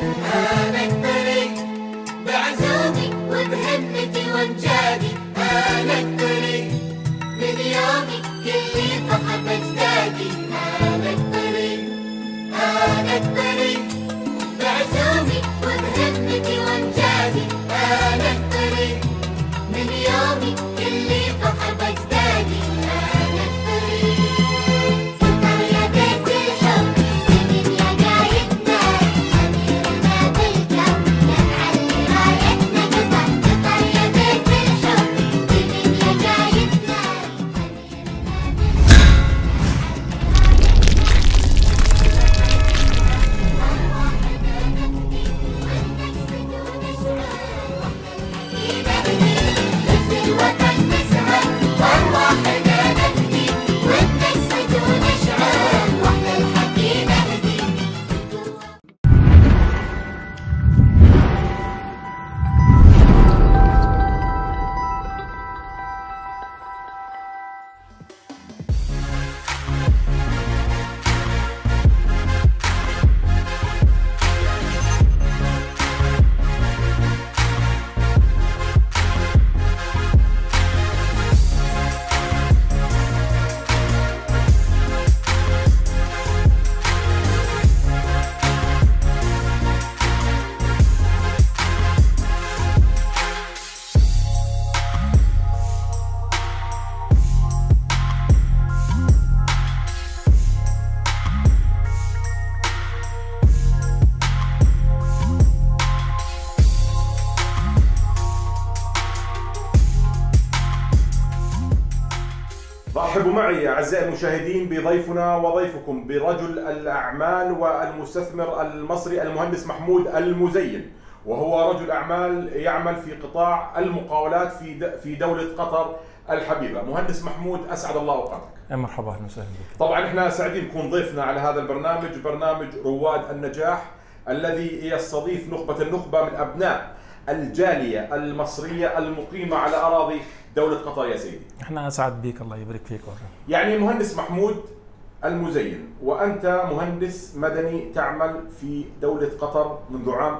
أنا الطريق بعزومي وبهمتي وامجادي أنا الطريق من يومي كلي فخر أجدادي أنا الطريق أنا الطريق بعزومي وبهمتي وامجادي أنا الطريق من يومي كلي فخر أجدادي أنا الطريق قطر يا بيت الحب من يا قايدنا أميرنا بالكم يا معلي رايتنا قطر قطر يا بيت الحب من يا قايدنا الوطن نسهر وارواحنا نفدي ونسعد ونشعر واحنا الحكي نهدي رحبوا معي اعزائي المشاهدين بضيفنا وضيفكم برجل الاعمال والمستثمر المصري المهندس محمود المزين وهو رجل اعمال يعمل في قطاع المقاولات في د- في دوله قطر الحبيبه مهندس محمود اسعد الله اوقاتك يا مرحبا اهلا وسهلا بك طبعا احنا سعيدين نكون ضيفنا على هذا البرنامج برنامج رواد النجاح الذي يستضيف نخبه النخبه من ابناء الجاليه المصريه المقيمه على اراضي دوله قطر يا سيدي احنا اسعد بك الله يبارك فيك والله. يعني مهندس محمود المزين وأنت مهندس مدني تعمل في دولة قطر منذ عام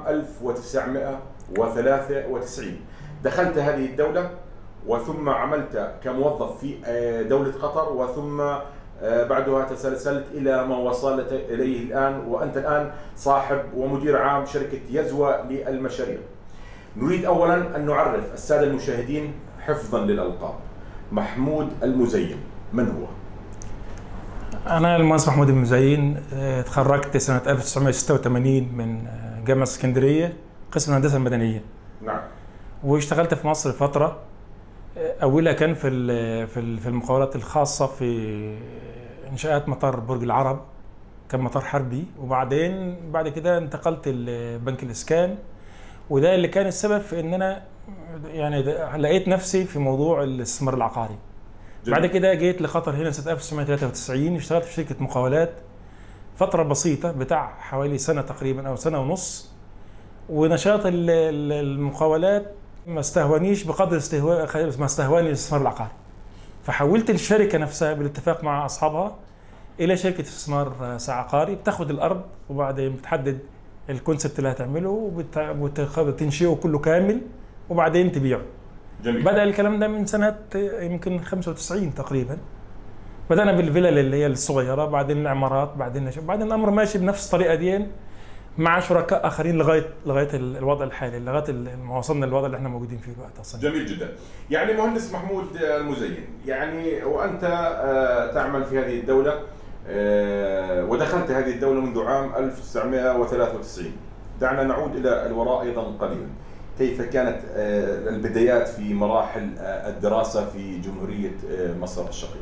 1993 دخلت هذه الدولة وثم عملت كموظف في آه، دولة قطر وثم آه، بعدها تسلسلت إلى ما وصلت إليه الآن وأنت الآن صاحب ومدير عام شركة يزوى للمشاريع نريد أولا أن نعرف السادة المشاهدين حفظا للألقاب محمود المزين من هو؟ انا المهندس محمود المزين اه، تخرجت سنه 1986 من اه، جامعه اسكندريه قسم الهندسه المدنيه نعم واشتغلت في مصر فتره اه، اولها كان في ال- في ال- في المقاولات الخاصه في انشاءات مطار برج العرب كان مطار حربي وبعدين بعد كده انتقلت لبنك الاسكان وده اللي كان السبب في ان انا يعني ده- لقيت نفسي في موضوع الاستثمار العقاري جميل. بعد كده جيت لقطر هنا سنه 1993 اشتغلت في شركه مقاولات فتره بسيطه بتاع حوالي سنه تقريبا او سنه ونص ونشاط ال- ال- المقاولات ما استهونيش بقدر استهواء ما استهواني الاستثمار العقاري فحولت الشركه نفسها بالاتفاق مع اصحابها الى شركه استثمار عقاري بتاخد الارض وبعدين بتحدد الكونسبت اللي هتعمله وبت- وبت- وتنشئه كله كامل وبعدين تبيعه جميل بدأ الكلام ده من سنة يمكن 95 تقريبا بدأنا بالفلل اللي هي الصغيرة بعدين العمارات بعدين نشأ. بعدين الأمر ماشي بنفس الطريقة دي مع شركاء آخرين لغاية لغاية ال- الوضع الحالي لغاية ال- ما وصلنا للوضع اللي احنا موجودين فيه دلوقتي أصلا جميل جدا يعني مهندس محمود المزين يعني وأنت آه، تعمل في هذه الدولة آه، ودخلت هذه الدولة منذ عام 1993 دعنا نعود إلى الوراء أيضا قليلا كيف كانت آه، البدايات في مراحل آه، الدراسة في جمهورية آه، مصر الشقيقة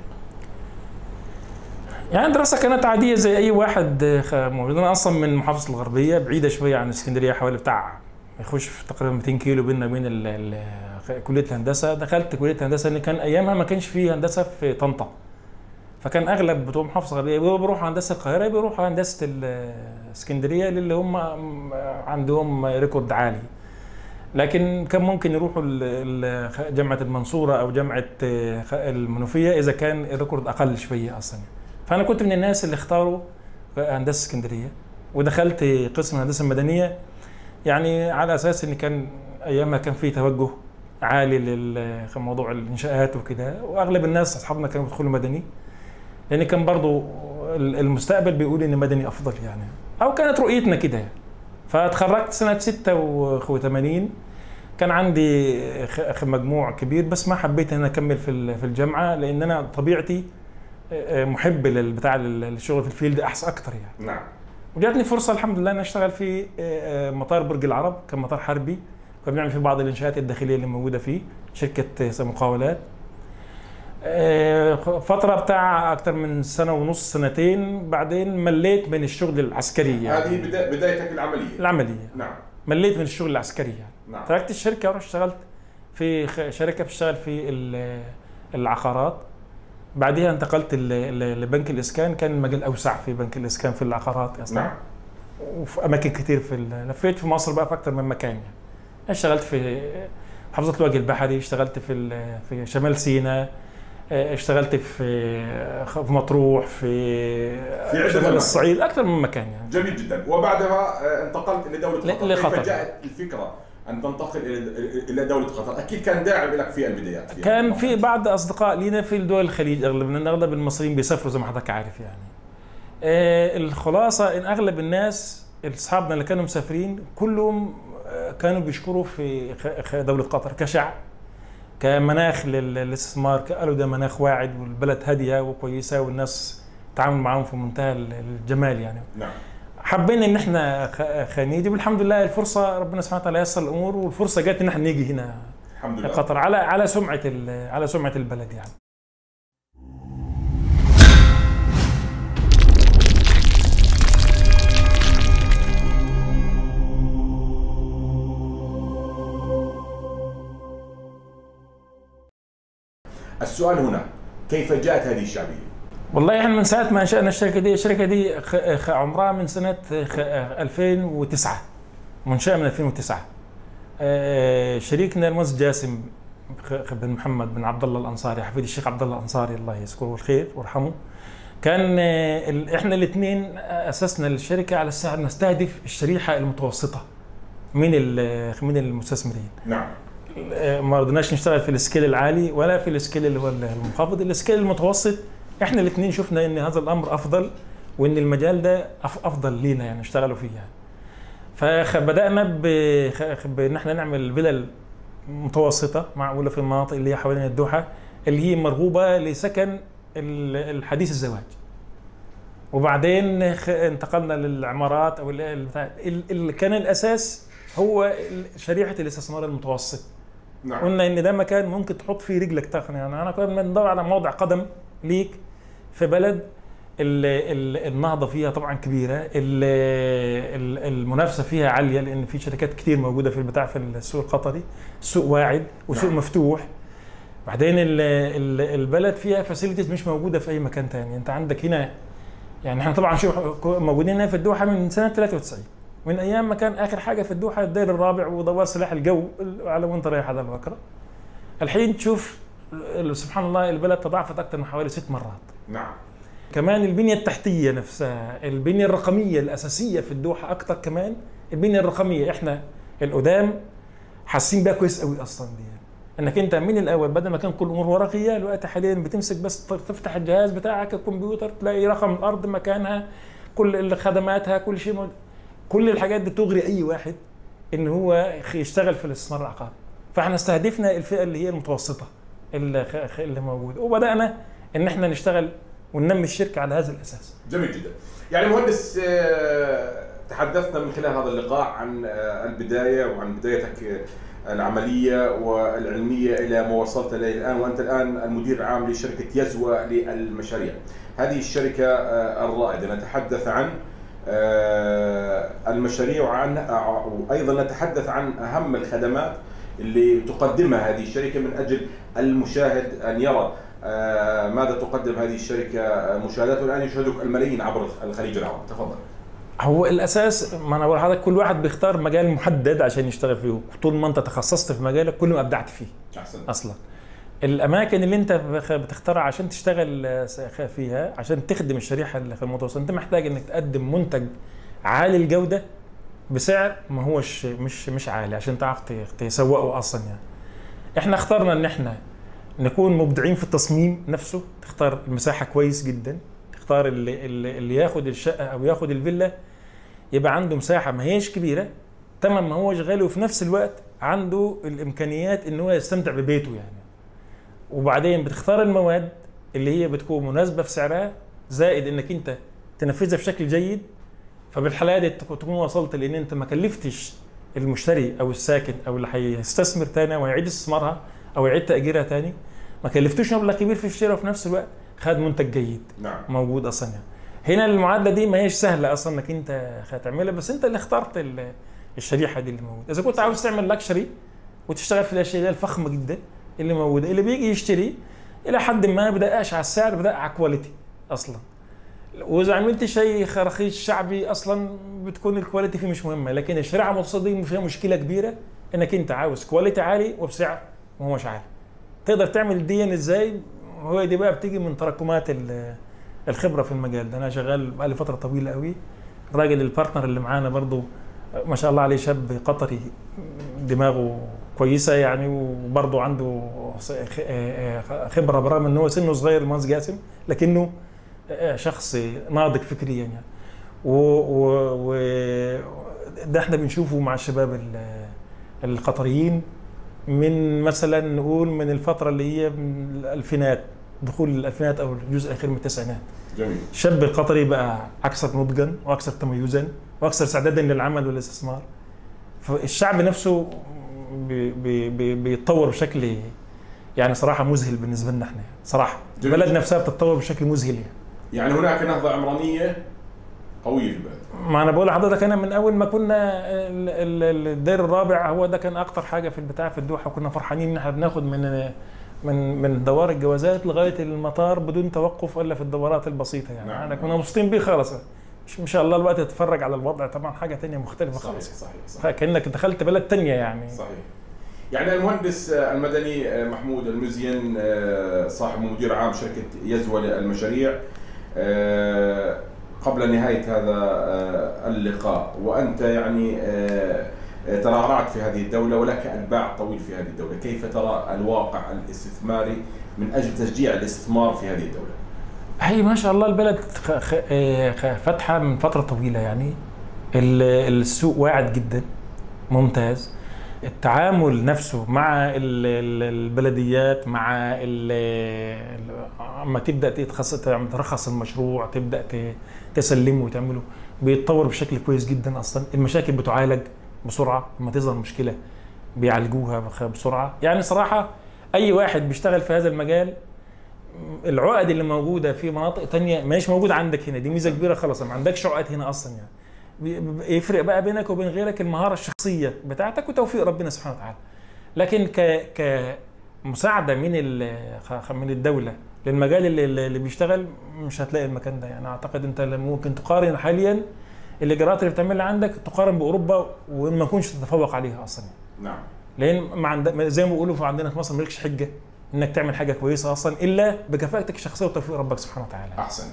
يعني الدراسة كانت عادية زي أي واحد آه، خ- موجود أنا أصلا من محافظة الغربية بعيدة شوية عن اسكندرية حوالي بتاع يخش في تقريبا 200 كيلو بيننا وبين ال- ال- كلية الهندسة دخلت كلية الهندسة إن كان أيامها ما كانش فيه هندسة في طنطا فكان اغلب بتوع محافظه الغربيه يا بيروحوا هندسه القاهره يا بيروحوا هندسه الاسكندريه اللي هم عندهم ريكورد عالي لكن كان ممكن يروحوا ال- ال- جامعه المنصوره او جامعه المنوفيه اذا كان الريكورد اقل شويه اصلا فانا كنت من الناس اللي اختاروا هندسه اسكندريه ودخلت قسم الهندسه المدنيه يعني على اساس ان كان ايامها كان في توجه عالي لموضوع الانشاءات وكده واغلب الناس اصحابنا كانوا بيدخلوا مدني لان كان برضو المستقبل بيقول ان مدني افضل يعني او كانت رؤيتنا كده يعني. فتخرجت سنه 86 كان عندي خ- خ- مجموع كبير بس ما حبيت ان انا اكمل في ال- في الجامعه لان انا طبيعتي آه، محب للبتاع الشغل في الفيلد احسن اكتر يعني نعم وجاتني فرصه الحمد لله ان اشتغل في آه، آه، مطار برج العرب كان مطار حربي كنا بنعمل فيه بعض الانشاءات الداخليه اللي موجوده فيه شركه آه، مقاولات آه، فتره بتاع اكتر من سنه ونص سنتين بعدين مليت من الشغل العسكري يعني هذه بدا- بدايتك العمليه العمليه نعم مليت من الشغل العسكري يعني نعم تركت الشركه ورحت اشتغلت في خ- شركه بتشتغل في ال- العقارات بعدها انتقلت ل- ل- لبنك الاسكان كان المجال اوسع في بنك الاسكان في العقارات اصلا نعم وفي اماكن كتير في ال- لفيت في مصر بقى في اكتر من مكان يعني اشتغلت في محافظه الوجه البحري اشتغلت في ال- في شمال سيناء اه، اشتغلت في خ- في مطروح في في عدة شمال أماكن. الصعيد اكثر من مكان يعني جميل جدا وبعدها آه، انتقلت الى دوله ل- قطر لقطر. كيف جاءت الفكره ان تنتقل الى الى دوله قطر اكيد كان داعم لك في البدايات فيها. كان في بعض اصدقاء لينا في دول الخليج اغلب لان اغلب المصريين بيسافروا زي ما حضرتك عارف يعني آه، الخلاصه ان اغلب الناس اصحابنا اللي كانوا مسافرين كلهم آه، كانوا بيشكروا في خ- خ- دوله قطر كشعب كمناخ لل- للاستثمار قالوا ده مناخ واعد والبلد هاديه وكويسه والناس تعامل معاهم في منتهى ال- الجمال يعني نعم حبينا ان احنا خ- خ- نيجي والحمد لله الفرصه ربنا سبحانه وتعالى يسر الامور والفرصه جت ان احنا نيجي هنا الحمد لله قطر على على سمعه ال- على سمعه البلد يعني السؤال هنا كيف جاءت هذه الشعبيه؟ والله احنا من ساعه ما انشانا الشركه دي الشركه دي خ- خ- عمرها من سنه خ- 2009 منشاه من 2009 آه، شريكنا المهندس جاسم خ- خ- بن محمد بن عبد الله الانصاري حفيد الشيخ عبد الله الانصاري الله يذكره الخير ويرحمه كان آه، ال- احنا الاثنين اسسنا الشركه على اساس نستهدف الشريحه المتوسطه من ال- من المستثمرين نعم ما رضيناش نشتغل في السكيل العالي ولا في السكيل اللي هو المنخفض السكيل المتوسط احنا الاثنين شفنا ان هذا الامر افضل وان المجال ده أف- افضل لينا يعني نشتغلوا فيه يعني فبدانا ب- خ- بان احنا نعمل فيلل متوسطه معقوله في المناطق اللي هي حوالين الدوحه اللي هي مرغوبه لسكن ال- الحديث الزواج وبعدين خ- انتقلنا للعمارات او ال- البتاع- ال- اللي كان الاساس هو ال- شريحه الاستثمار المتوسط نعم قلنا ان ده مكان ممكن تحط فيه رجلك تخن يعني انا كنا بندور على موضع قدم ليك في بلد ال ال النهضه فيها طبعا كبيره ال ال المنافسه فيها عاليه لان في شركات كتير موجوده في البتاع في السوق القطري السوق واعد وسوق نعم. مفتوح بعدين ال ال البلد فيها فاسيلتيز مش موجوده في اي مكان تاني انت عندك هنا يعني احنا طبعا شوف موجودين هنا في الدوحه من سنه 93 من ايام ما كان اخر حاجه في الدوحه الدير الرابع ودوار سلاح الجو على وانت رايح على البكره الحين تشوف ال- سبحان الله البلد تضاعفت اكثر من حوالي ست مرات نعم كمان البنيه التحتيه نفسها البنيه الرقميه الاساسيه في الدوحه اكثر كمان البنيه الرقميه احنا القدام حاسين بيها كويس قوي اصلا دي انك انت من الاول بدل ما كان كل الامور ورقيه دلوقتي حاليا بتمسك بس ت- تفتح الجهاز بتاعك الكمبيوتر تلاقي رقم الارض مكانها كل اللي خدماتها كل شيء موجود. كل الحاجات دي تغري اي واحد ان هو خ- يشتغل في الاستثمار العقاري فاحنا استهدفنا الفئه اللي هي المتوسطه اللي, خ- خ- اللي موجوده وبدانا ان احنا نشتغل وننمي الشركه على هذا الاساس جميل جدا يعني مهندس آه، تحدثنا من خلال هذا اللقاء عن آه، البدايه وعن بدايتك آه، العمليه والعلميه الى ما وصلت اليه الان وانت الان المدير العام لشركه يزوى للمشاريع. هذه الشركه آه، الرائده نتحدث عن آه، المشاريع وعن وايضا نتحدث عن اهم الخدمات اللي تقدمها هذه الشركه من اجل المشاهد ان يرى آه، ماذا تقدم هذه الشركه آه، مشاهدات والان يشاهدك الملايين عبر الخليج العربي تفضل هو الاساس ما انا بقول لحضرتك كل واحد بيختار مجال محدد عشان يشتغل فيه طول ما انت تخصصت في مجالك كل ما ابدعت فيه احسن اصلا الاماكن اللي انت بخ- بتختارها عشان تشتغل آه، س- فيها عشان تخدم الشريحه اللي في المتوسط انت محتاج انك تقدم منتج عالي الجوده بسعر ما هوش مش مش عالي عشان تعرف ت- تسوقه اصلا يعني احنا اخترنا ان احنا نكون مبدعين في التصميم نفسه تختار المساحه كويس جدا تختار اللي, اللي, اللي ياخد الشقه او ياخد الفيلا يبقى عنده مساحه ما هيش كبيره تمام ما هوش غالي وفي نفس الوقت عنده الامكانيات ان هو يستمتع ببيته يعني وبعدين بتختار المواد اللي هي بتكون مناسبه في سعرها زائد انك انت تنفذها بشكل جيد فبالحاله دي تك- تكون وصلت لان انت ما كلفتش المشتري او الساكن او اللي هيستثمر تاني او يعيد استثمارها او يعيد تاجيرها تاني ما كلفتوش مبلغ كبير في الشراء وفي نفس الوقت خد منتج جيد نعم موجود اصلا يعني هنا المعادله دي ما هيش سهله اصلا انك انت هتعملها بس انت اللي اخترت ال- الشريحه دي اللي موجوده اذا كنت عاوز تعمل لاكشري وتشتغل في الاشياء اللي هي الفخمه جدا اللي موجوده اللي بيجي يشتري الى حد ما بدقاش على السعر بدق على الكواليتي اصلا واذا عملت شيء رخيص شعبي اصلا بتكون الكواليتي فيه مش مهمه لكن الشريعه المتوسطه دي فيها مشكله كبيره انك انت عاوز كواليتي عالي وبسعر ما هوش عالي تقدر تعمل دي ازاي هو دي بقى بتيجي من تراكمات ال- الخبره في المجال ده انا شغال بقالي فتره طويله قوي الراجل البارتنر اللي معانا برضو ما شاء الله عليه شاب قطري دماغه كويسه يعني وبرضه عنده خبره برغم ان هو سنه صغير المهندس جاسم لكنه شخص ناضج فكريا يعني و, و, و ده احنا بنشوفه مع الشباب ال- القطريين من مثلا نقول من الفتره اللي هي من الالفينات دخول الالفينات او الجزء الاخير من التسعينات جميل الشاب القطري بقى اكثر نضجا واكثر تميزا واكثر استعدادا للعمل والاستثمار فالشعب نفسه بي بي بي بيتطور بشكل يعني صراحه مذهل بالنسبه لنا احنا صراحه جميل. البلد نفسها بتتطور بشكل مذهل يعني يعني هناك نهضة عمرانية قوية في البلد ما انا بقول لحضرتك انا من اول ما كنا ال- ال- الدير الرابع هو ده كان اكتر حاجه في البتاع في الدوحه وكنا فرحانين ان احنا بناخد من من من دوار الجوازات لغايه المطار بدون توقف الا في الدورات البسيطه يعني نعم. احنا كنا مبسوطين بيه خالص مش ما شاء الله الوقت تتفرج على الوضع طبعا حاجه تانية مختلفه صحيح خالص صحيح صحيح فكانك دخلت بلد تانية يعني صحيح يعني المهندس آه، المدني آه، محمود المزين آه، صاحب مدير عام شركة يزوى للمشاريع آه، قبل نهاية هذا آه، اللقاء وأنت يعني آه، آه، ترعرعت في هذه الدولة ولك الباع طويل في هذه الدولة كيف ترى الواقع الاستثماري من أجل تشجيع الاستثمار في هذه الدولة هي ما شاء الله البلد خ- خ- آه، خ- فاتحه من فتره طويله يعني ال- السوق واعد جدا ممتاز التعامل نفسه مع ال- ال- البلديات مع ال- ال- اما تبدا تتخصص ترخص المشروع تبدا ت- تسلمه وتعمله بيتطور بشكل كويس جدا اصلا المشاكل بتعالج بسرعه لما تظهر مشكله بيعالجوها بخ- بسرعه يعني صراحه اي واحد بيشتغل في هذا المجال العقد اللي موجوده في مناطق تانية مش موجوده عندك هنا دي ميزه كبيره خلاص ما عندكش عقد هنا اصلا يعني بي- بي- يفرق بقى بينك وبين غيرك المهاره الشخصيه بتاعتك وتوفيق ربنا سبحانه وتعالى لكن ك كمساعده من ال- خ- من الدوله للمجال اللي, اللي بيشتغل مش هتلاقي المكان ده يعني اعتقد انت لما ممكن تقارن حاليا الاجراءات اللي بتعملها عندك تقارن باوروبا وما تكونش تتفوق عليها اصلا يعني. نعم لان ما عند... زي ما بيقولوا في عندنا في مصر مالكش حجه انك تعمل حاجه كويسه اصلا الا بكفاءتك الشخصيه وتوفيق ربك سبحانه وتعالى أحسنت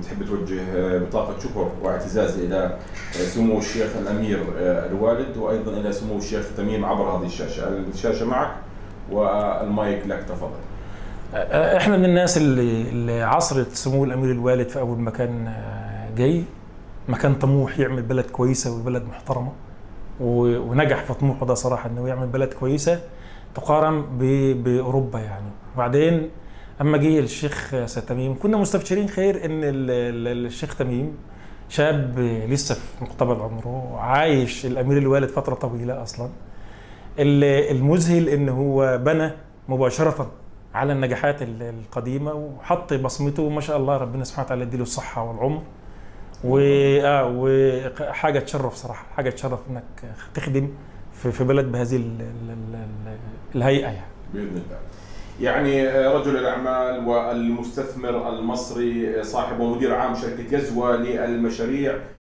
بتحب توجه آه، بطاقه شكر واعتزاز الى آه، سمو الشيخ الامير آه، الوالد وايضا الى سمو الشيخ تميم عبر هذه الشاشه، الشاشه معك والمايك لك تفضل. آه، احنا من الناس اللي, اللي عصرت سمو الامير الوالد في اول مكان آه، جاي مكان طموح يعمل بلد كويسه وبلد محترمه و- ونجح في طموحه ده صراحه انه يعمل بلد كويسه تقارن ب- باوروبا يعني وبعدين اما جه الشيخ سيد تميم كنا مستبشرين خير ان ال- ال- الشيخ تميم شاب لسه في مقتبل عمره عايش الامير الوالد فتره طويله اصلا ال- المذهل ان هو بنى مباشره على النجاحات ال- القديمه وحط بصمته وما شاء الله ربنا سبحانه وتعالى يديله الصحه والعمر و اه وحاجه تشرف صراحه حاجه تشرف انك تخدم في في بلد بهذه ال ال ال الهيئه يعني باذن الله. يعني آه، رجل الاعمال والمستثمر المصري آه، صاحب ومدير عام شركه يزوى للمشاريع